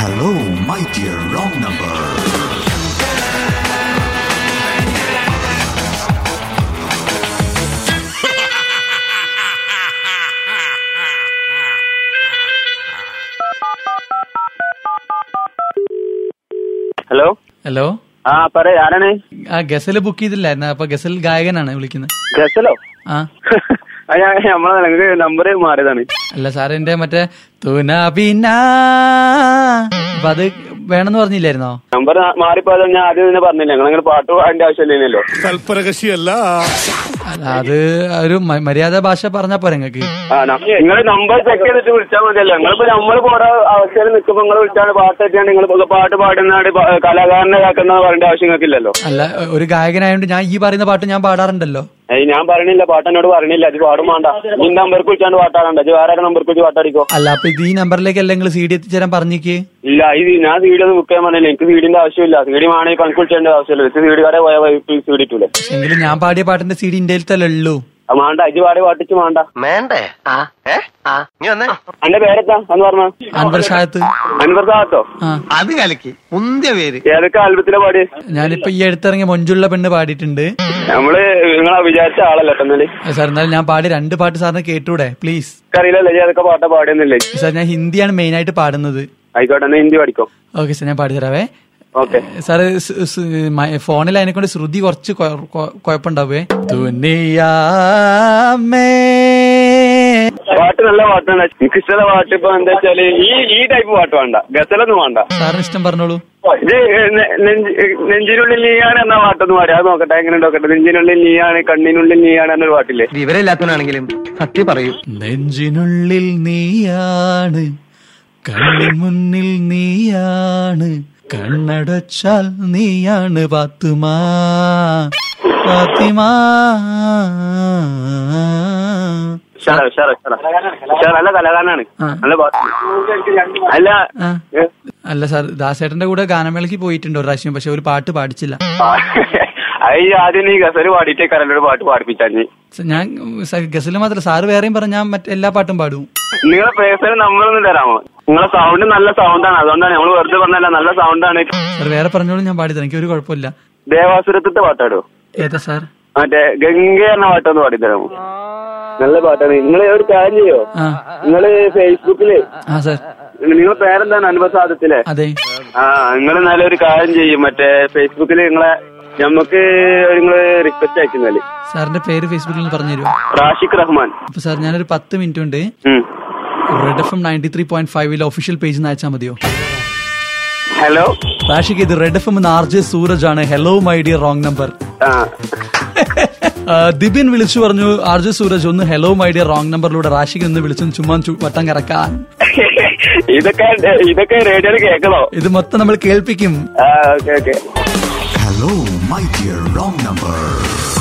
Hello, my dear wrong number. Hello hello ആ പറ ആരാണ് ആ ഗസൽ ബുക്ക് ചെയ്തില്ലായിരുന്നു അപ്പൊ ഗസൽ ഗായകനാണ് വിളിക്കുന്നത് ഗസലോ ആ ആ, ഞാൻ നമ്മളെ നിങ്ങൾക്ക് നമ്പർ മാറിയതാണ് അല്ല സാർ എന്റെ മറ്റേ തുന പിന്ന അപ്പൊ അത് വേണമെന്ന് പറഞ്ഞില്ലായിരുന്നോ നമ്പർ മാറിപ്പോയത് ഞാൻ ആദ്യം തന്നെ പറഞ്ഞില്ല നിങ്ങൾ അങ്ങനെ പാട്ട് പാടേണ്ട ആവശ്യമില്ലല്ലോ തൽപരകശിയല്ല അല്ല അത് ഒരു മ- മര്യാദ ഭാഷ പറഞ്ഞാ പോരെ നിങ്ങക്ക് ആ നിങ്ങൾ നമ്പർ ചെക്ക് ചെയ്തിട്ട് വിളിച്ചാൽ മതിയല്ലോ നിങ്ങളിപ്പോ നമ്മൾ പോരാ അവസ്ഥയിൽ നിൽക്കുമ്പോൾ നിങ്ങൾ വിളിച്ചാണ് പാട്ട് എത്തിയാണ് നിങ്ങൾ പാട്ട് പാടുന്ന കലാകാരനെ കാക്കുന്ന പറയേണ്ട ആവശ്യം നിങ്ങൾക്കില്ലല്ലോ അല്ല ഒരു ഗായകനായോണ്ട് ഞാൻ ഈ പറയുന്ന പാട്ട് ഞാൻ പാടാറുണ്ടല്ലോ ഏയ് ഞാൻ പറയണില്ല പാട്ട് എന്നോട് പറയണില്ല അത് പാടും വേണ്ട ഈ നമ്പർക്ക് വിളിച്ചാണ്ട് പാട്ടാടണ്ട ഇത് വേറെ നമ്പർക്ക് വിളിച്ച് പാട്ടാടിക്കോ അല്ല അപ്പൊ ഇത് ഈ നമ്പറിലേക്കല്ല നിങ്ങൾ സി ഡി എത്തിച്ചേരാൻ പറഞ്ഞേക്ക് ഇല്ല ഇത് ഞാൻ സീഡി ഒന്നും ബുക്ക് ചെയ്യാൻ പറഞ്ഞില്ല എനിക്ക് സീഡിന്റെ ആവശ്യമില്ല സീഡി വേണമെങ്കിൽ പണിക്ക് വിളിച്ചേണ്ട ആവശ്യമില്ല സീഡി കടയിൽ പോയാൽ സീഡി ഇട്ടൂലേ എങ്കിലും ഞാൻ പാടിയ പാട്ടിന്റെ സി ഡി ഇന്ത്യയിലത്തല്ലേ ഉള്ളൂ ആ, വേണ്ട ഇത് പാടി പാട്ടിച്ച് വേണ്ട വേണ്ടേ ആ ഏ ആ നീ വന്നേ എന്റെ പേരെത്താ എന്ന് പറഞ്ഞ അൻവർ ഷായത്ത് അൻവർ സാഹത്തോ ആ അത് കലക്കി മുന്തിയ പേര് ഏതൊക്കെ ആൽബത്തിലെ പാടി ഞാനിപ്പോ ഈ അടുത്തിറങ്ങിയ മൊഞ്ചുള്ള പെണ്ണ് പാടിയിട്ടുണ്ട് നമ്മള് നിങ്ങളാ വിചാരിച്ച ആളല്ല എന്നാല് സാർ എന്നാലും ഞാൻ പാടി രണ്ട് പാട്ട് സാറിന് കേട്ടൂടെ പ്ലീസ് അറിയില്ലല്ലേ ഏതൊക്കെ പാട്ടാ പാടിയൊന്നുമില്ലേ സാർ ഞാൻ ഹിന്ദിയാണ് മെയിൻ ആയിട്ട് പാടുന്നത് ആയിക്കോട്ടെ എന്നാ ഹിന്ദി പഠിക്കോ ഓക്കെ സാർ ഞാൻ പാടി തരാവേ ഓക്കെ സാറ് സ്- സ് മ- ഫോണിൽ അതിനെ കൊണ്ട് ശ്രുതി കുറച്ച് കൊ- കൊ- കുഴപ്പമുണ്ടാവേ ദുനിയാമേ പാട്ട് നല്ല പാട്ടാണ് എനിക്ക് ഇഷ്ടമുള്ള പാട്ട് ഇപ്പൊ എന്താ വെച്ചാല് ഈ ഈ ടൈപ്പ് പാട്ട് വേണ്ട ഗസലൊന്നും വേണ്ട സാറിന് ഇഷ്ടം പറഞ്ഞോളൂ ഇത് നെ- നെഞ്ച്- നെഞ്ചിനുള്ളിൽ നീയാണ് എന്ന പാട്ടൊന്ന് പാടി അത് നോക്കട്ടെ എങ്ങനെ നോക്കട്ടെ നെഞ്ചിനുള്ളിൽ നീയാണ് കണ്ണിനുള്ളിൽ നീയാണ് എന്നൊരു പാട്ടില്ലേ വിവരമില്ലാത്തവനാണെങ്കിലും സത്യം പറയൂ നെഞ്ചിനുള്ളിൽ നീയാണ് കണ്ണിൻ മുന്നിൽ നീയാണ് കണ്ണടച്ചാൽ നീയാണ് പാത്തുമാ പാത്തിമാ ഉഷാറ ഉഷാറ ഉഷാറ ഉഷാറ നല്ല കലാകാരനാണ് ആ. നല്ല പാട്ട് അല്ല ആ. ഏ? അല്ല സാർ ദാസേട്ടന്റെ കൂടെ ഗാനമേളയ്ക്ക് പോയിട്ടുണ്ട് ഒരു പ്രാവശ്യം പക്ഷെ ഒരു പാട്ട് പാടിച്ചില്ല ആ. അത് ഈ ആദ്യം നീ ഗസല് പാടിയിട്ടേ കരലോട് പാട്ട് പാടിപ്പിച്ചാഞ്ഞ് സ- ഞാൻ ഗസല് മാത്രമല്ല സാറ് വേറെയും പറഞ്ഞ ഞാൻ മറ്റേ എല്ലാ പാട്ടും പാടും നിങ്ങളെ പേഴ്സണൽ നമ്പർ ഒന്ന് തരാമോ നിങ്ങളെ സൗണ്ട് നല്ല സൗണ്ടാണ് അതുകൊണ്ടാണ് നമ്മൾ വെറുതെ പറഞ്ഞല്ല നല്ല സൗണ്ടാണ് സാർ വേറെ പറഞ്ഞോളൂ ഞാൻ പാടിത്തരാം എനിക്ക് ഒരു കുഴപ്പമില്ല ദേവാസുരത്തെ പാട്ടാടോ ഏതാ സാർ മറ്റേ ഗംഗ എന്ന പാട്ടൊന്ന് പാടിത്തരാമോ നല്ല പാട്ടാണ് നിങ്ങൾ ഒരു കാര്യം ചെയ്യോ ആ നിങ്ങള് ഫേസ്ബുക്കില് ആ സാർ നിങ്ങളെ പേരെന്താണ് അനുഭവസാദത്തിലെ അതെ ആ നിങ്ങൾ നല്ലൊരു കാര്യം ചെയ്യും മറ്റേ ഫേസ്ബുക്കിൽ നിങ്ങളെ നമുക്ക് നിങ്ങള് റിക്വസ്റ്റ് അയക്കുന്നാല് സാറിന്റെ പേര് ഫേസ്ബുക്കിൽ നിന്ന് പറഞ്ഞു തരുമോ റാഷിഖ് റഹ്മാൻ അപ്പൊ സാർ ഞാനൊരു പത്ത് മിനിറ്റ് കൊണ്ട് ഉം. Red F M ninety three point ഫൈവിലെ ഒഫീഷ്യൽ പേജിൽ നിന്ന് അയച്ചാൽ മതിയോ ഹലോ റാഷിക്ക് ഇത് red F M R J Suraj ആണ് hello my dear wrong number ആ ദിബിൻ വിളിച്ചു പറഞ്ഞു ആർ ജെ സൂരജ് ഒന്ന് ഹലോ മൈ ഡിയർ റോങ് നമ്പറിലൂടെ റാഷിക്ക് ഒന്ന് വിളിച്ചു ചുമ്മാ ചു- വട്ടം കറക്കാൻ ഇതൊക്കെ ഇതൊക്കെ റേഡിയോയിൽ കേൾക്കണോ ഇത് മൊത്തം നമ്മൾ കേൾപ്പിക്കും ആ okay okay Hello, my dear wrong number.